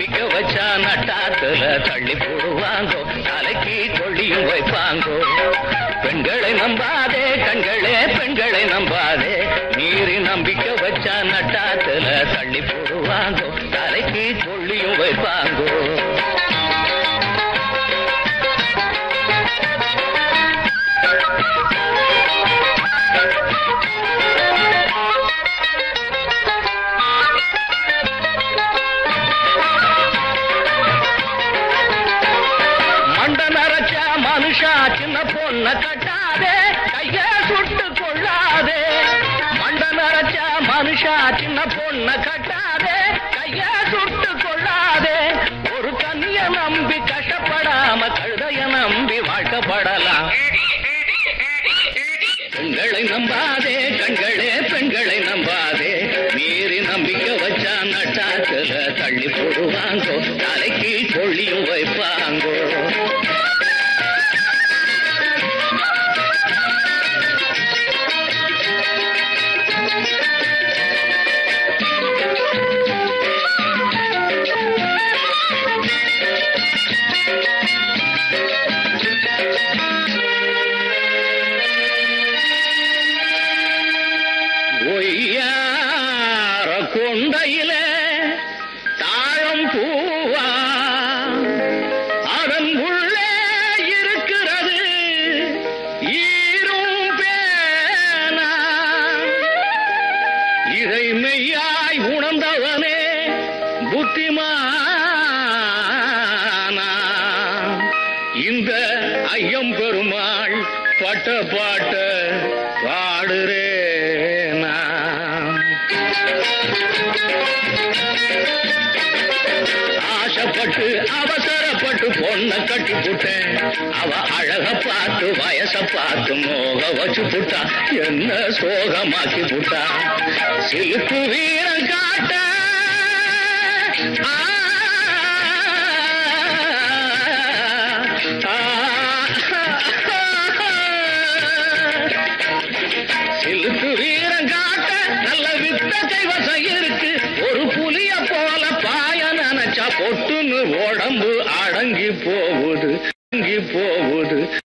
நம்பிக்கை வச்சா நட்டாத்துல தள்ளி போடுவாங்கோ தலைக்கு கொள்ளியும் வைப்பாங்கோ பெண்களை நம்பாதே கண்களே பெண்களை நம்பாதே மீறி நம்பிக்கை வச்சா நட்டாத்துல தள்ளி போடுவாங்கோ தலைக்கு கொள்ளியும் வைப்பாங்கோ மண்ட நரைச்ச மனுஷா சின்ன பொண்ண கட்டாதே கைய சுட்டு கொள்ளாதே மண்ட நரைச்ச மனுஷா சின்ன பொண்ண கட்டாதே கைய சுட்டு கொள்ளாதே ஒரு கண்ணிய நம்பி கஷ்டப்படாம கழுதைய நம்பி வாழ்க்கப்படலாம் பெண்களை நம்பாதே கண்களே பெண்களை நம்பாதே மீறி நம்பிக்கை வச்சா நட்டாத்துல தள்ளி போடுவாங்கோ தலைக்கு கொள்ளியும் வைப்பாங்கோ ஒய்யார கொண்டையில தாழம் பூவா அதன் உள்ளே இருக்கிறது ஈரும் பேனா இதை மெய்யாய் உணர்ந்தவனே புத்திமானா இந்த ஐயம் பெருமாள் பட்ட பாட்ட பாடுறேனா ஆசைப்பட்டு அவசரப்பட்டு பொண்ண கட்டி புட்டேன் அவ அழக பார்த்து வயச பார்த்து மோக வச்சு புட்டா என்ன சோகமாக்கி புட்டா சிலுக்கு வீரம் காட்ட ஆ, ஆ, சிலுக்கு வீரம் காட்ட நல்ல வித்த கைவசம் இருக்கு ஒரு புலிய போல பாய நினைச்சா பொட்டுன்னு உடம்பு அடங்கி போகுது அடங்கி போகுது